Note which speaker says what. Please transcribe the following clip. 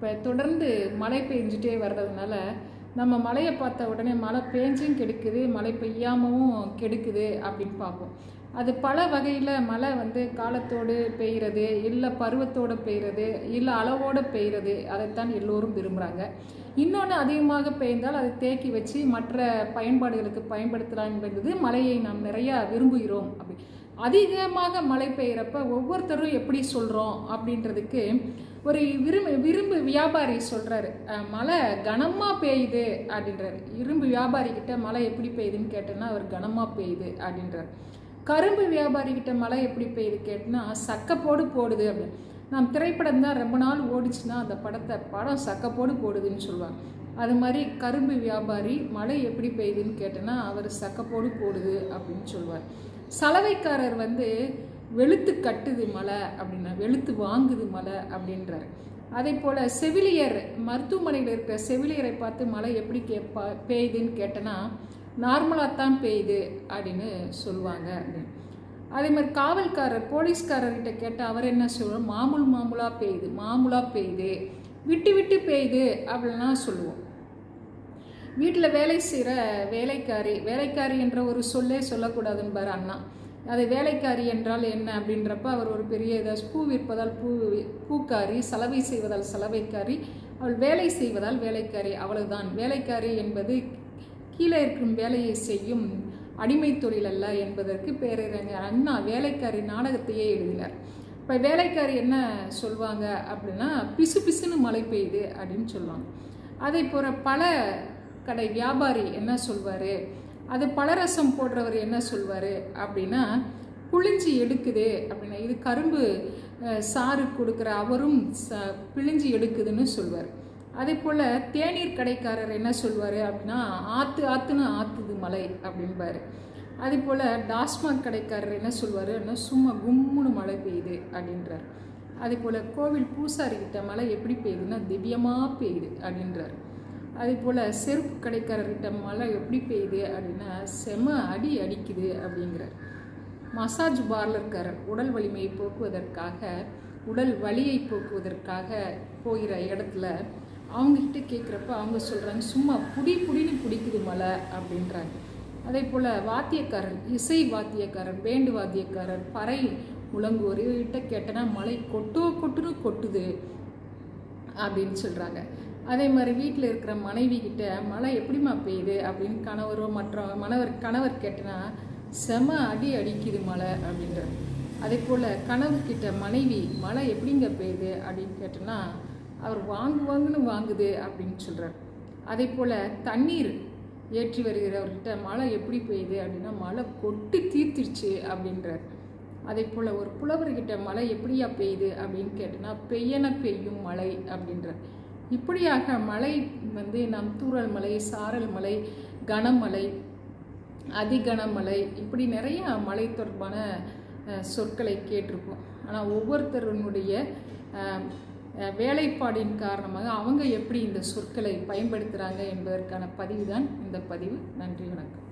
Speaker 1: இப்போ தொடர்ந்து மழை பெஞ்சிட்டே வர்றதுனால நம்ம மழையை பார்த்த உடனே மழை பேஞ்சும் கெடுக்குது மழை பெய்யாமவும் கெடுக்குது அப்படின்னு பார்ப்போம் அது பல வகையில் மழை வந்து காலத்தோடு பெய்கிறது இல்லை பருவத்தோடு பெய்கிறது இல்லை அளவோடு பெய்கிறது அதைத்தான் எல்லோரும் விரும்புகிறாங்க இன்னொன்று அதிகமாக பெய்ந்தால் அதை தேக்கி வச்சு மற்ற பயன்பாடுகளுக்கு பயன்படுத்தலாம் என்பது மழையை நாம் நிறையா விரும்புகிறோம் அப்படி அதிகமாக மழை பெய்கிறப்ப ஒவ்வொருத்தரும் எப்படி சொல்கிறோம் அப்படின்றதுக்கு ஒரு விரும்பு விரும்பு வியாபாரி சொல்கிறாரு மழை கனமாக பெய்யுது அப்படின்றாரு இரும்பு வியாபாரி கிட்ட மழை எப்படி பெய்யுதுன்னு கேட்டேன்னா அவர் கனமாக பெய்யுது அப்படின்றார் கரும்பு வியாபாரி கிட்ட மழை எப்படி பெய்யுது கேட்டனா சக்கப்போடு போடுது அப்படின்னு நாம் திரைப்படம் தான் ரொம்ப நாள் ஓடிச்சுன்னா அந்த படத்தை படம் சக்கப்போடு போடுதுன்னு சொல்லுவாங்க அது மாதிரி கரும்பு வியாபாரி மழை எப்படி பெய்யுதுன்னு கேட்டேன்னா அவர் சக்கப்போடு போடுது அப்படின்னு சொல்லுவார் சலவைக்காரர் வந்து வெளுத்து கட்டுது மழை அப்படின்னா வெளுத்து வாங்குது மழை அப்படின்றார் அதே போல் செவிலியர் மருத்துவமனையில் இருக்கிற செவிலியரை பார்த்து மழை எப்படி கேட்பா பெய்யுதுன்னு கேட்டேன்னா நார்மலாக தான் பெய்யுது அப்படின்னு சொல்லுவாங்க அப்படின்னு அதே மாதிரி காவல்காரர் போலீஸ்காரர்கிட்ட கேட்டால் அவர் என்ன சொல்லுவார் மாமூல் மாமூலாக பெய்யுது மாமூலாக பெய்யுது விட்டு விட்டு பெய்யுது அப்படின்னா சொல்லுவோம் வீட்டில் வேலை செய்கிற வேலைக்காரி வேலைக்காரி என்ற ஒரு சொல்லே சொல்லக்கூடாதுன்பார் அண்ணா அது வேலைக்காரி என்றால் என்ன அப்படின்றப்ப அவர் ஒரு பெரிய இதை பூ விற்பதால் பூ பூக்காரி சலவை செய்வதால் சலவைக்காரி அவள் வேலை செய்வதால் வேலைக்காரி அவ்வளவுதான் வேலைக்காரி என்பது கீழே இருக்கும் வேலையை செய்யும் அடிமை தொழில் அல்ல என்பதற்கு பேரறிஞர் அண்ணா வேலைக்காரி நாடகத்தையே எழுதினார் இப்போ வேலைக்காரி என்ன சொல்லுவாங்க அப்படின்னா பிசு பிசுன்னு மழை பெய்யுது அப்படின்னு சொல்லுவாங்க அதே போல் பல கடை வியாபாரி என்ன சொல்வார் அது பலரசம் போடுறவர் என்ன சொல்வார் அப்படின்னா புளிஞ்சி எடுக்குது அப்படின்னா இது கரும்பு சாறு கொடுக்குற அவரும் ச பிழிஞ்சி எடுக்குதுன்னு சொல்வார் அதே போல் தேநீர் கடைக்காரர் என்ன சொல்வார் அப்படின்னா ஆற்று ஆற்றுன்னு ஆற்றுது மலை அப்படின்பாரு அதே போல் டாஸ்மாக் கடைக்காரர் என்ன சொல்வார் அப்படின்னா சும்மா கும்முன்னு மழை பெய்யுது அப்படின்றார் அதே போல் கோவில் பூசாரிக்கிட்ட மழை எப்படி பெய்யுதுன்னா திவ்யமாக பெய்யுது அப்படின்றார் அதே போல் செருப்பு கடைக்காரர்கிட்ட மழை எப்படி பெய்யுது அப்படின்னா செம அடி அடிக்குது அப்படிங்கிறார் மசாஜ் பார்லர்காரர் உடல் வலிமையை போக்குவதற்காக உடல் வலியை போக்குவதற்காக போகிற இடத்துல அவங்கக்கிட்ட கேட்குறப்ப அவங்க சொல்கிறாங்க சும்மா புடி புடின்னு பிடிக்குது மழை அப்படின்றாங்க அதே போல் வாத்தியக்காரர் இசை வாத்தியக்காரர் பேண்டு வாத்தியக்காரர் பறை முழங்குவோர் இவர்கிட்ட கேட்டனா மழை கொட்டோ கொட்டுன்னு கொட்டுது அப்படின்னு சொல்கிறாங்க அதே மாதிரி வீட்டில் இருக்கிற மனைவி கிட்ட மழை எப்படிம்மா பெய்யுது அப்படின்னு கணவரோ மற்ற மணவர் கணவர் கேட்டனா செம அடி அடிக்குது மழை அப்படின்றார் அதே போல் கணவர்கிட்ட மனைவி மழை எப்படிங்க பெய்யுது அப்படின்னு கேட்டோன்னா அவர் வாங்கு வாங்குன்னு வாங்குது அப்படின்னு சொல்கிறார் அதே போல் தண்ணீர் ஏற்றி வருகிறவர்கிட்ட மழை எப்படி பெய்யுது அப்படின்னா மழை கொட்டி தீர்த்திருச்சு அப்படின்றார் அதே போல் ஒரு புலவர்கிட்ட மழை எப்படியா பெய்யுது அப்படின்னு கேட்டோன்னா பெய்யன பெய்யும் மழை அப்படின்றார் இப்படியாக மழை வந்து நம் தூறல் மலை சாரல் மலை கனமழை அதிகனமழை இப்படி நிறைய மழை தொடர்பான சொற்களை கேட்டிருப்போம் ஆனால் ஒவ்வொருத்தருனுடைய வேலைப்பாடின் காரணமாக அவங்க எப்படி இந்த சொற்களை பயன்படுத்துகிறாங்க என்பதற்கான பதிவு தான் இந்த பதிவு நன்றி வணக்கம்